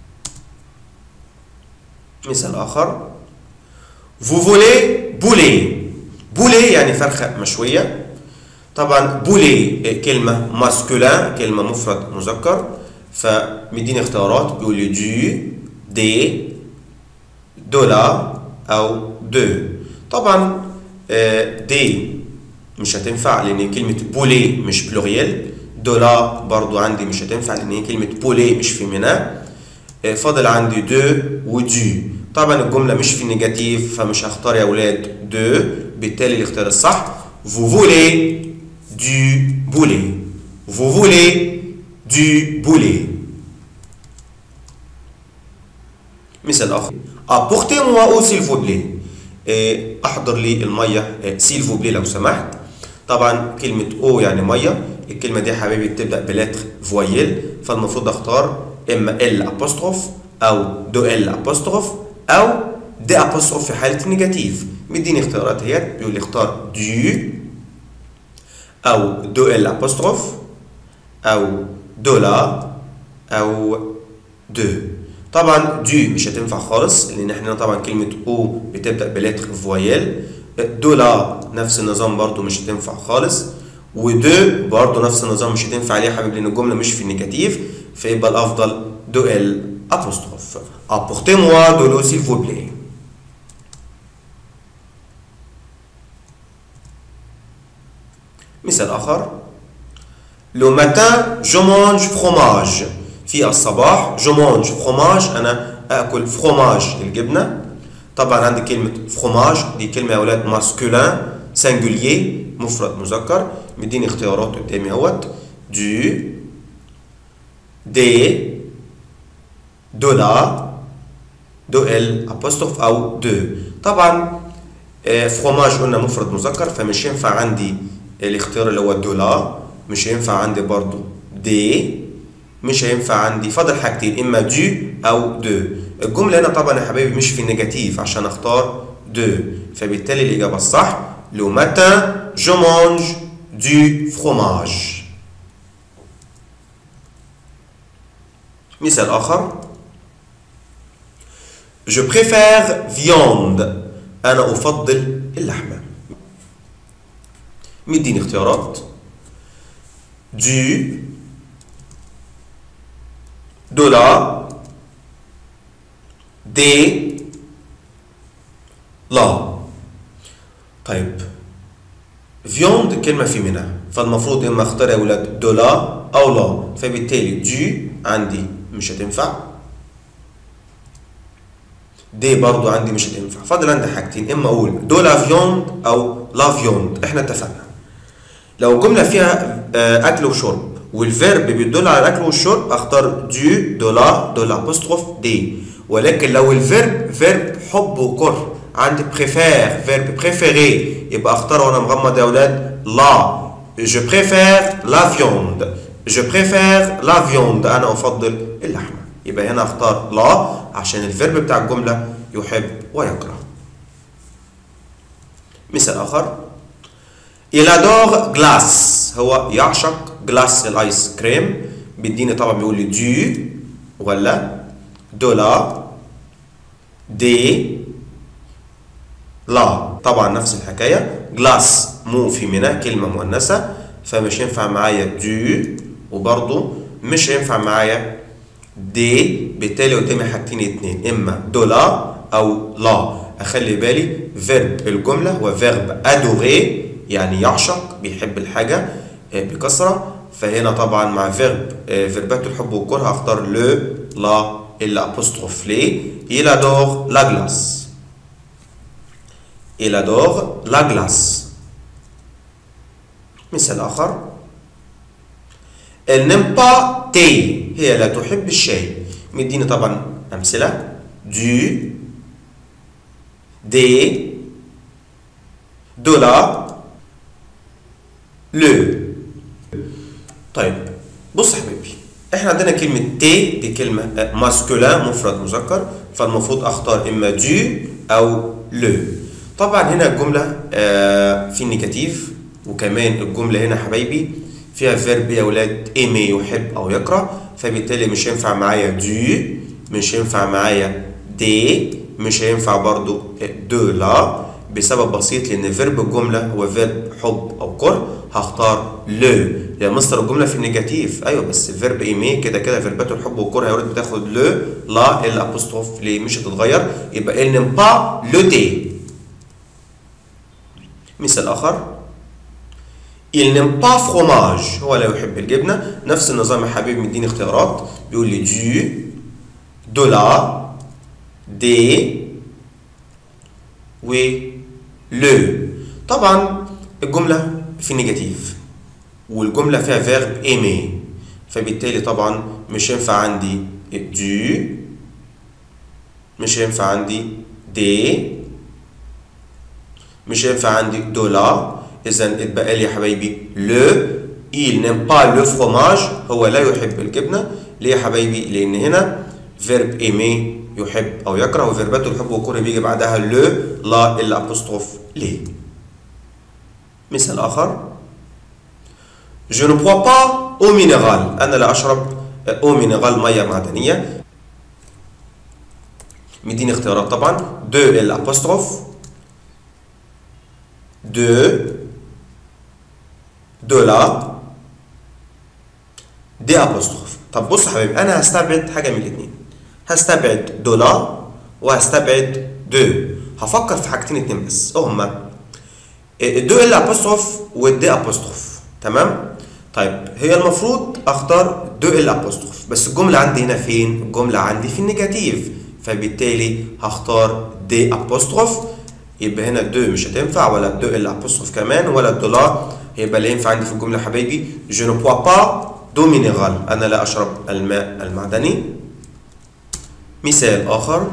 مثال اخر vous voulez boulet boulet يعني فرخه مشويه طبعا بولي كلمه ماسكولين كلمه مفرد مذكر فمديني اختيارات بيقول لي دو دي دولا او دو طبعا دي مش هتنفع لان كلمه بولي مش بلوريال دولا برضو عندي مش هتنفع لان هي كلمه بولي مش فيمينا فاضل عندي دو ودو طبعا الجمله مش في النيجاتيف فمش هختار يا اولاد دو بالتالي الاختيار الصح vous voulez du boulet vous voulez du boulet مثال اخر apportez-moi eau s'il vous plaît احضر لي الميه سيل فو بلي لو سمحت طبعا كلمه او يعني ميه الكلمه دي يا حبايبي بتبدا بلاتر فويل فالمفروض اختار اما ال ابوستروف او دو ال ابوستروف او دي ابوستروف في حاله النيجاتيف مديني اختيارات اهيت بيقول لي اختار دو او دو ال ابوستروف او دولا او دو طبعا دو مش هتنفع خالص لان احنا طبعا كلمه او بتبدا بلتر فويل دولا نفس النظام برضو مش هتنفع خالص ودو برضه نفس النظام مش هتنفع عليه يا حبيبي لان الجمله مش في النيجاتيف فيبقى الافضل دو ال apostrophe apportez-moi de l'eau s'il vous plaît مثال آخر لو ماتان جو مانج فروماج في الصباح جو مانج فروماج أنا آكل فروماج الجبنة طبعا عندي كلمة فروماج دي كلمة يا أولاد ماسكولين سنجولير مفرد مذكر مديني اختيارات قدامي اهوت دو دي دو لا دو ال ابوستروف او دو طبعا فروماج قلنا مفرد مذكر فمش ينفع عندي الاختيار اللي هو دو لا مش هينفع عندي برضو دي مش هينفع عندي فاضل حاجتين اما دو او دو الجمله هنا طبعا يا حبايبي مش في النيجاتيف عشان اختار دو فبالتالي الاجابه الصح لو ماتان جو مانج دو فروماج مثال اخر Je préfère viande أنا أفضل اللحمة مديني اختيارات du de la des لا طيب فيوند كلمة في منها فالمفروض إما اختار يا ولاد دو لا أو لا فبالتالي دي عندي مش هتنفع دي برضو عندي مش هتنفع فاضل عندي حاجتين اما اقول دو لا فيوند او لا فيوند احنا اتفقنا لو الجمله فيها اكل وشرب والفيرب بيدل على الاكل والشرب اختار دو دو لا دو لابوستروف دي ولكن لو الفيرب فيرب حب وكره عندي بريفير فيرب بريفيري يبقى اختار وانا مغمض يا اولاد لا جو بريفير لا فيوند جو بريفير لا فيوند انا افضل اللحمه يبقى هنا اختار لا عشان الفيرب بتاع الجملة يحب ويكره مثال آخر Il adore glace هو يعشق جلاس الايس كريم بيديني طبعا بيقول لي دو ولا دولا دي لا طبعا نفس الحكايه جلاس مو في منى كلمه مؤنثه فمش ينفع معايا دو وبرضه مش هينفع معايا دي بالتالي قدامي حاجتين اتنين اما دولا او لا اخلي بالي فيرب الجمله هو فيرب ادوري يعني يعشق بيحب الحاجه بكثره فهنا طبعا مع فيرب فيربات الحب والكره هختار لو لا الابوستروف لي il adore la glace il adore la glace مثال اخر elle n'aime pas thé هي لا تحب الشاي مديني طبعا امثله du des de la le طيب بص يا حبيبي احنا عندنا كلمة تي دي كلمة ماسكولين مفرد مذكر فالمفروض اختار اما دو او لو طبعا هنا الجملة في النيجاتيف وكمان الجملة هنا حبايبي فيها فيرب يا ولاد ايمي يحب او يكره فبالتالي مش هينفع معايا دو مش هينفع معايا دي مش هينفع برضو دو لا بسبب بسيط لان فيرب الجمله هو فيرب حب او كره هختار لو يا مستر الجمله في النيجاتيف ايوه بس فيرب ايمي كده كده فيربات الحب والكره يا ولاد بتاخد لو لا الابوستروف ليه مش هتتغير يبقى il n'aime pas le thé مثال اخر Il n'aime pas fromage هو لا يحب الجبنة نفس النظام يا حبيبي مديني اختيارات بيقول لي du de la des و le طبعا الجملة في نيجاتيف والجملة فيها فيرب aimer فبالتالي طبعا مش ينفع عندي du مش هينفع عندي des مش هينفع عندي de la اذا اتبقى لي يا حبايبي لو il n'aime pas le fromage هو لا يحب الجبنه ليه يا حبايبي لان هنا فيرب ايمي يحب او يكره وفيربات الحب والكره بيجي بعدها لو لا الابوستروف ليه مثال اخر Je ne bois pas eau minérale انا لا اشرب eau minérale ميه معدنيه مديني اختيارات طبعا دو الابوستروف de de la دي apostrophe طب بص يا حبيبي انا هستبعد حاجه من الاثنين هستبعد de la وهستبعد de هفكر في حاجتين اتنين بس هما دو ال ابوستروف والدي ابوستروف تمام طيب هي المفروض اختار دو ال ابوستروف بس الجمله عندي هنا فين الجمله عندي في النيجاتيف فبالتالي هختار دي ابوستروف يبقى هنا دو مش هتنفع ولا دو ال ابوستروف كمان ولا الدولار يبقى اللي ينفع عندي في الجمله يا حبايبي جو نو بوا با دو مينيرال انا لا اشرب الماء المعدني مثال اخر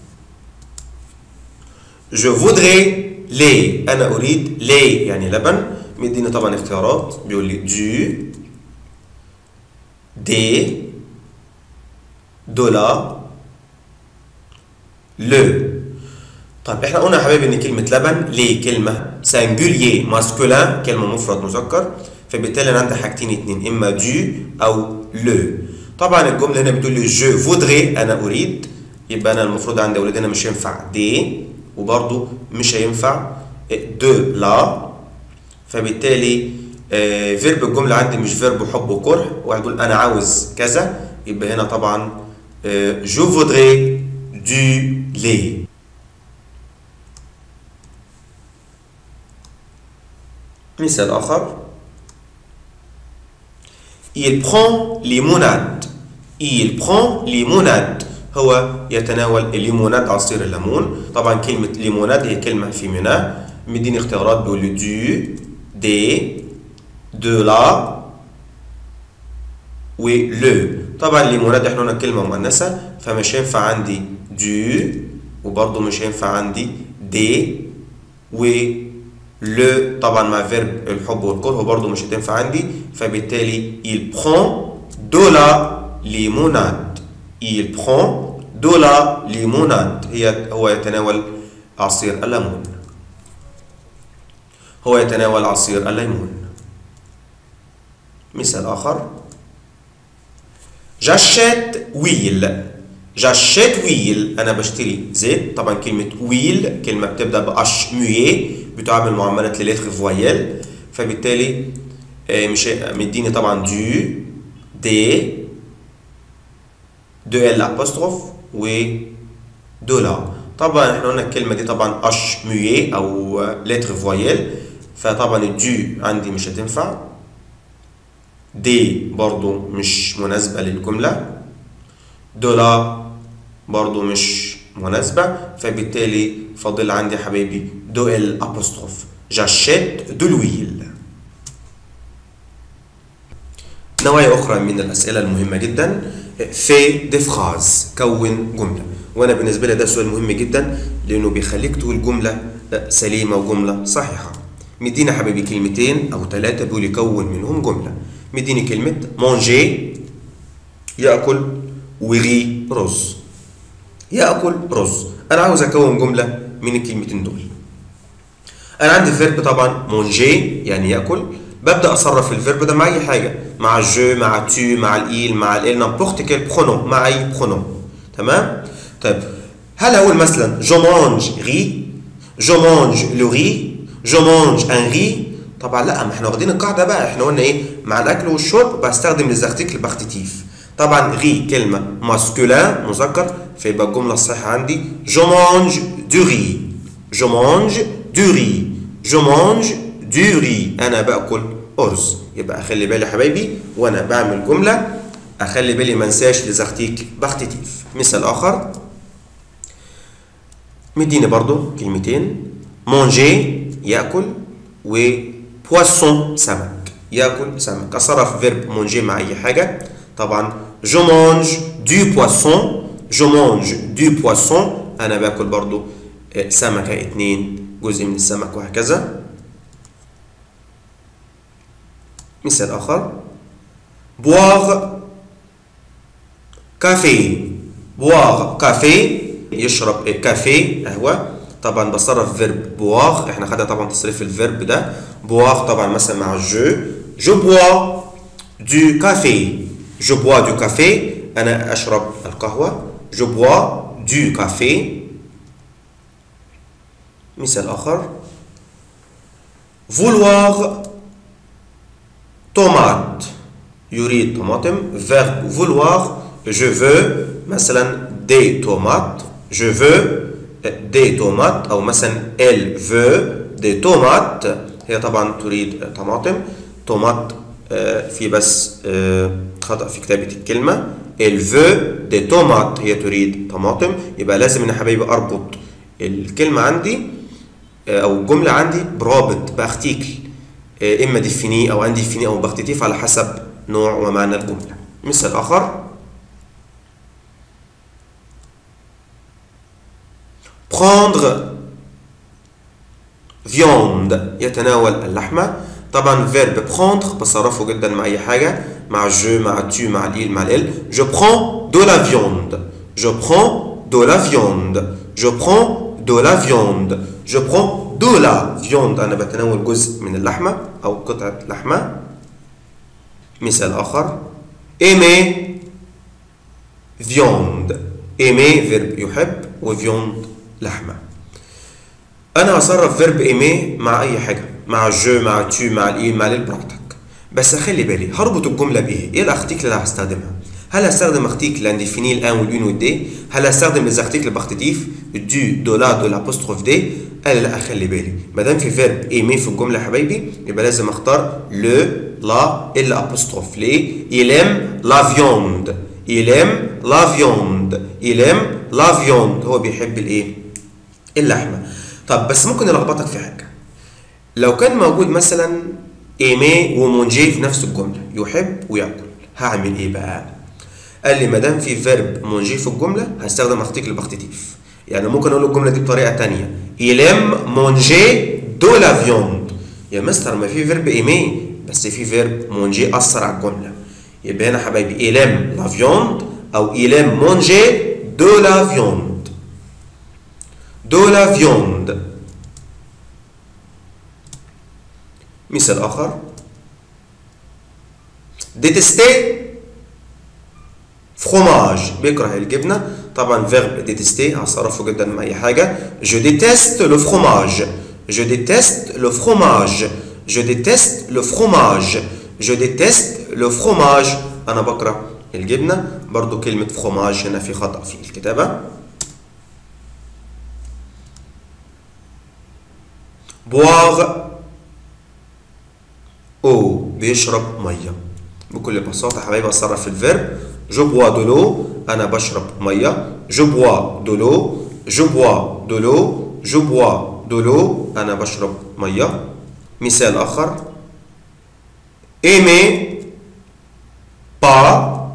Je voudrais lait أنا أريد lait يعني لبن مديني طبعا اختيارات بيقول لي du des de la le طيب احنا قلنا يا حبايبي ان كلمة لبن ليه كلمة singulier masculin كلمة مفرد مذكر فبالتالي انا عندي حاجتين اتنين اما du او le طبعا الجملة هنا بتقول لي je voudrais انا اريد يبقى انا المفروض عندي اولاد هنا مش ينفع دي وبرضه مش هينفع دو لا فبالتالي آه فيرب الجملة عندي مش فيرب حب وكره وهقول أنا عاوز كذا يبقى هنا طبعا آه جو فودري دو لي مثال آخر Il prend limonade. Il prend limonade. هو يتناول الليموناد عصير الليمون طبعا كلمة ليموناد هي كلمة فيمينا مديني اختيارات بيقول لي دو دي دو لا و لو طبعا ليموناد احنا قلنا كلمة مؤنثة فمش هينفع عندي دو وبرضه مش هينفع عندي دي و لو طبعا مع فيرب الحب والكره برضه مش هتنفع عندي فبالتالي il prend de la limonade il prend de la limonade هي هو يتناول عصير الليمون هو يتناول عصير الليمون مثال آخر j'achète huile j'achète huile أنا بشتري زيت طبعا كلمة huile كلمة بتبدأ بأش مية بتعمل معاملة للتر فويل فبالتالي مش مديني طبعا دو دي دو ال apostrophe و دولا طبعا احنا قلنا الكلمة دي طبعا اش مية او لتر فويل فطبعا الدو عندي مش هتنفع دي برضو مش مناسبة للجملة دولا برضو مش مناسبة فبالتالي فاضل عندي حبايبي دو ال apostrophe j'achète de l'huile نوعية أخرى من الأسئلة المهمة جدا في دي فراز كون جملة وأنا بالنسبة لي ده سؤال مهم جدا لأنه بيخليك تقول جملة سليمة وجملة صحيحة مدينا حبيبي كلمتين أو ثلاثة بيقول يكون منهم جملة مديني كلمة مونجي يأكل وغي رز يأكل رز أنا عاوز أكون جملة من الكلمتين دول أنا عندي فيرب طبعا مونجي يعني يأكل ببدا اصرف الفيرب ده مع اي حاجه مع جو مع تو مع الايل مع ال نامبورت كيل برونون مع اي برونون تمام طيب هل اقول مثلا جو مانج ري جو مانج لو ري جو مانج ان ري طبعا لا ما احنا واخدين القاعده بقى احنا قلنا ايه مع الاكل والشرب بستخدم ليزارتيكل باختيتيف طبعا ري كلمه ماسكولين مذكر فيبقى الجمله الصحيحه عندي جو مانج دو ري جو مانج دو ري جو مانج دو ري انا باكل ارز يبقى اخلي بالي حبايبي وانا بعمل جمله اخلي بالي ما انساش لزارتيكل باختيتيف مثال اخر مديني برضو كلمتين مونجي ياكل و بواسون سمك ياكل سمك اصرف فيرب مونجي مع اي حاجه طبعا جو مانج دو بواسون جو مانج دو بواسون انا باكل برضو سمكه اتنين جزء من السمك وهكذا مثال آخر boire كافي boire كافي يشرب كافي قهوة طبعا بصرف فيرب boire احنا خدنا طبعا تصريف الفيرب ده boire طبعا مثلا مع جو جو bois du café je bois du café أنا أشرب القهوة je bois du café مثال آخر vouloir tomate يريد طماطم verbe vouloir je veux مثلا des tomates je veux des tomates أو مثلا elle veut des tomates هي طبعا تريد طماطم تومات آه، في بس آه، خطأ في كتابة الكلمة elle veut des tomates هي تريد طماطم يبقى لازم ان يا حبايبي اربط الكلمة عندي آه، او الجملة عندي برابط بارتيكل آه، اما ديفيني او انديفيني او باختيتيف على حسب نوع ومعنى الجملة مثال اخر prendre viande يتناول اللحمة طبعا فيرب prendre بصرفه جدا مع أي حاجة مع جو مع tu مع الإيل مع الإل je prends de la viande je prends de la viande je prends de la viande je prends de la viande أنا بتناول جزء من اللحمة أو قطعة لحمة مثال آخر aimer viande aimer فيرب يحب وفيوند لحمة انا هصرف فيرب ايمي مع اي حاجه مع جو مع تو مع الايل مع الإل براحتك بس خلي بالي هربط الجمله بايه ايه الارتيكل اللي هستخدمها هل هستخدم ارتيكل انديفيني الان واليون والدي هل هستخدم les articles باختيتيف دو دو لا دو لابوستروف دي قال لا خلي بالي ما دام في فيرب ايمي في الجمله يا حبايبي يبقى لازم اختار لو لا الا ابوستروف ليه il aime la viande il aime la viande il aime la viande هو بيحب الايه اللحمه طب بس ممكن يلخبطك في حاجه لو كان موجود مثلا ايمي ومونجي في نفس الجمله يحب وياكل هعمل ايه بقى قال لي ما دام في فيرب مونجي في الجمله هستخدم ارتيكل باختيتيف يعني ممكن اقول الجمله دي بطريقه تانية يلم مونجي دو لا فيوند يا مستر ما في فيرب ايمي بس في فيرب مونجي اثر على الجمله يبقى هنا حبايبي يلم لا فيوند او يلم مونجي دو لا فيوند de la viande مثال آخر détester fromage بيكره الجبنة طبعا verbe détester هصرفه جدا مع أي حاجة je déteste le fromage je déteste le fromage je déteste le fromage je déteste le fromage أنا بكره الجبنة برضو كلمة fromage هنا في خطأ في الكتابة boire eau بيشرب ميه بكل بساطه حبايبي اتصرف في الفيرب جو بوا دو لو انا بشرب ميه جو بوا دو لو جو بوا دو لو جو بوا دو لو انا بشرب ميه مثال اخر aimer pas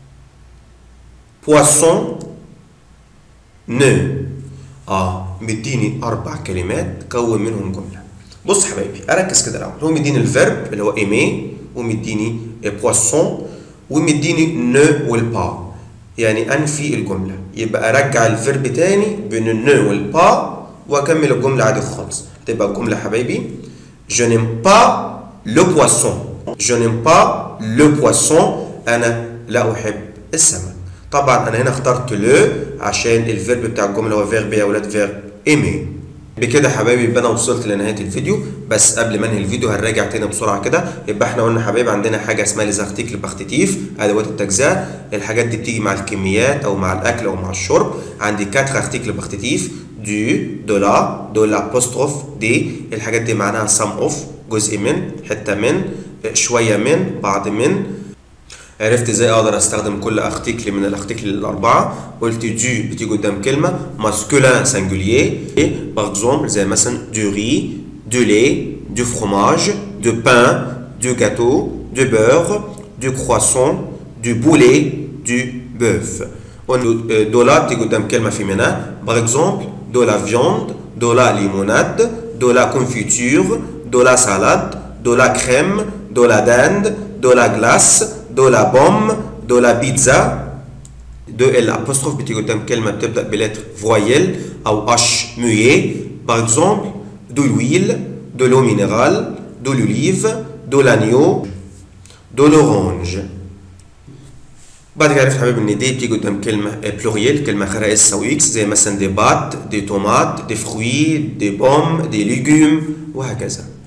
poisson ne اه مديني اربع كلمات كون منهم جمله بص حبايبي اركز كده الاول هو مديني الفيرب اللي هو ايمي ومديني بواسون ومديني نو والبا يعني انفي الجمله يبقى ارجع الفيرب تاني بين النو والبا واكمل الجمله عادي خالص تبقى الجمله حبايبي je n'aime pas le poisson je n'aime pas le poisson انا لا احب السمك طبعا انا هنا اخترت لو عشان الفيرب بتاع الجمله هو فيرب يا اولاد فيرب ايمي بكده حبايبي يبقى انا وصلت لنهايه الفيديو بس قبل ما انهي الفيديو هنراجع تاني بسرعه كده يبقى احنا قلنا حبايبي عندنا حاجه اسمها ليزارتيكل باختيتيف ادوات التجزئه الحاجات دي بتيجي مع الكميات او مع الاكل او مع الشرب عندي 4 ارتيكل باختيتيف دو دو لا دو لابوستروف دي الحاجات دي معناها سم اوف جزء من حته من شويه من بعض من عرفت ازاي اقدر استخدم كل ارتيكل من الارتيكل الاربعه قلت دو بتيجي قدام كلمه ماسكولين سانجولير باغ اكزومبل زي مثلا دو ري دو لي دو فروماج دو بان دو جاتو دو بور دو كرواسون دو بولي دو بوف دو لا بتيجي قدام كلمه فيمينا باغ اكزومبل دو لا فيوند دو لا ليموناد دو لا كونفيتور دو لا سالاد دو لا كريم دو لا داند دو لا غلاس دو لا بوم دو لا بيتزا دو الابوستروف بتيجي قدام كلمه بتبدا بلتر فويل او اش مويي باغ اكزومبل دو لويل دو لو مينيرال دو لوليف دو لانيو دو لورانج بعد كده عرفت حبيبي ان دي بتيجي قدام كلمه بلوريال كلمه اخرها اس او اكس زي مثلا دي بات دي تومات دي فروي دي بوم دي ليجوم وهكذا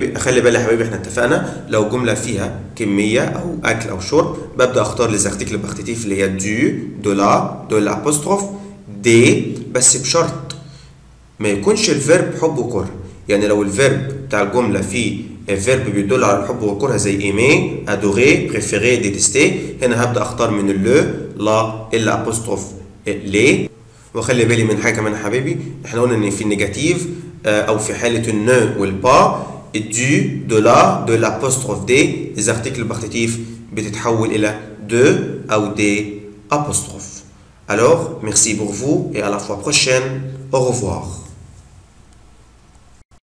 خلي بالك يا حبايبي احنا اتفقنا لو جمله فيها كميه او اكل او شرب ببدا اختار لي زارتيكل بارتيتيف اللي هي دو دو لا دو لابوستروف دي بس بشرط ما يكونش الفيرب حب وكره يعني لو الفيرب بتاع الجمله فيه فيرب بيدل على الحب والكره زي ايمي ادوري بريفيري ديتستي هنا هبدا اختار من اللو لا الا ابوستروف لي وخلي بالي من حاجه كمان يا حبايبي احنا قلنا ان في النيجاتيف او في حاله النو والبا du de la de l'apostrophe d les articles partitifs بتتحول الى de او des apostrophes alors merci pour vous et à la fois prochaine au revoir